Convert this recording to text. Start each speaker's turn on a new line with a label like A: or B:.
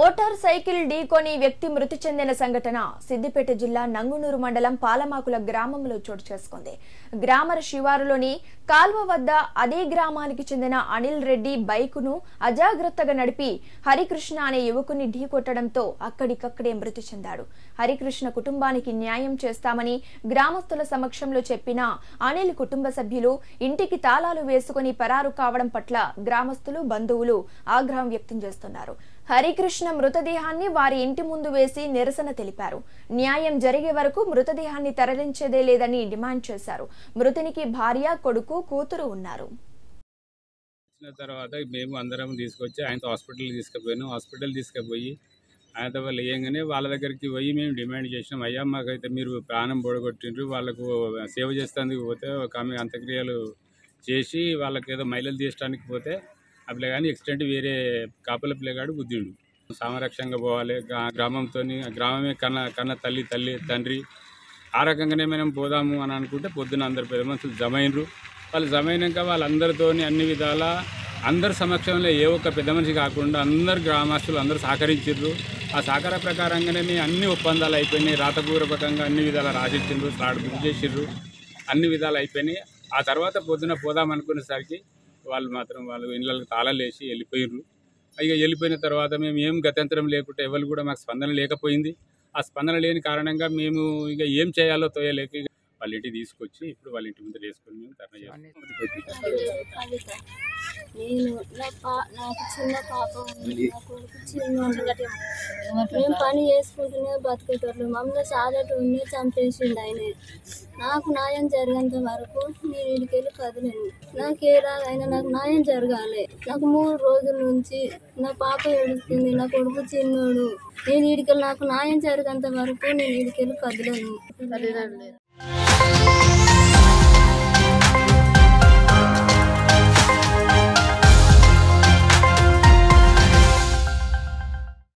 A: motor cycle ఢీకొని వ్యక్తి మృతి చెందిన సంఘటన సిద్దిపేట జిల్లా నంగునూరు మండలం పాలమాకుల గ్రామంలో చోటు చేసుకుంది గ్రామ శివారులోని కాల్వ వద్ద అదే గ్రామానికి చెందిన అనిల్ రెడ్డి బైకును అజాగ్రత్తగా నడిపి హరికృష్ణ అనే యువకుని ఢీకొట్టడంతో అక్కడికక్కడే మృతి చెందాడు హరికృష్ణ కుటుంబానికి న్యాయం చేస్తామని గ్రామస్తుల సమక్షంలో చెప్పిన అనిల్ కుటుంబ సభ్యులు ఇంటికి తాళాలు వేసుకుని పరారు కావడం పట్ల గ్రామస్తులు బంధువులు ఆగ్రహం వ్యక్తం చేస్తున్నారు హరికృష్ణ మృతదేహాన్ని వారి ఇంటి ముందు వేసి నిరసన తెలిపారు న్యాయం జరిగే వరకు మృతదేహాన్ని తరలించేదే లేదని డిమాండ్ చేశారు మృతునికి భార్య కొడుకు కూతురు ఉన్నారు
B: వచ్చిన తర్వాత మేము అందరం తీసుకొచ్చి ఆయనతో హాస్పిటల్ తీసుకుపోయాను హాస్పిటల్ తీసుకుపోయి ఆయనతో వాళ్ళు వేయంగానే వాళ్ళ దగ్గరికి పోయి మేము డిమాండ్ చేసినాం అయ్యా మాకైతే మీరు ప్రాణం పొడగొట్టిండ్రు వాళ్ళకు సేవ చేస్తానికి పోతే ఒక ఆమె అంత్యక్రియలు చేసి వాళ్ళకి ఏదో మైలలు తీయడానికి పోతే ఆ పిల్లగాని ఎక్స్టెంట్ వేరే కాపల పిల్లగాడు బుద్ధిండు సామరక్షంగా పోవాలి గ్రా- గ్రామంతో గ్రామమే కన్న కన్న తల్లి తల్లి తండ్రి ఆ రకంగానే మనం పోదాము అని అనుకుంటే పొద్దున అందరు పెద్ద మనుషులు జమ అయినరు వాళ్ళు జమ అయినాక వాళ్ళందరితోని అన్ని విధాల అందరి సమక్షంలో ఏ ఒక్క పెద్ద మనిషి కాకుండా అందరు గ్రామస్తులు అందరూ సహకరించారు ఆ సహకార ప్రకారంగానే మీ అన్ని ఒప్పందాలు అయిపోయినాయి రాతపూర్వకంగా అన్ని విధాలు రాసిచ్చిండ్రు స్లాట్ బుక్ చేసిండ్రు అన్ని విధాలు అయిపోయినాయి ఆ తర్వాత పొద్దున పోదాం అనుకునేసరికి వాళ్ళు మాత్రం వాళ్ళు ఇళ్ళకి తాళాలు వేసి వెళ్ళిపోయిర్రు ఇక వెళ్ళిపోయిన తర్వాత మేము ఏం గత్యంతరం లేకుంటే ఎవరు కూడా మాకు స్పందన లేకపోయింది ఆ స్పందన లేని కారణంగా మేము ఇక ఏం చేయాలో తోయలేక ఇక వాళ్ళ ఇంటికి తీసుకొచ్చి ఇప్పుడు వాళ్ళ ఇంటి ముందు వేసుకొని మేము ధర్నా చేస్తాం
C: కవిత నేను నా పా నాకు చిన్న పాప ఉంది నా కొడుకు చిన్నోడు మేము పని చేసుకుంటూనే బతికేటోళ్ళు మమ్మల్ని సాదటోనే చంపేసిండు ఆయన నాకు న్యాయం జరిగేంత వరకు నేను ఇడికెళ్ళి కదలేను నాకు ఏలాగైనా నాకు న్యాయం జరగాలి నాకు మూడు రోజుల నుంచి నా పాప ఏడుస్తుంది నా కొడుకు చిన్నోడు నేను ఇడికెళ్ళి నాకు న్యాయం జరిగేంత వరకు నేను ఇడికెళ్ళి కదలేను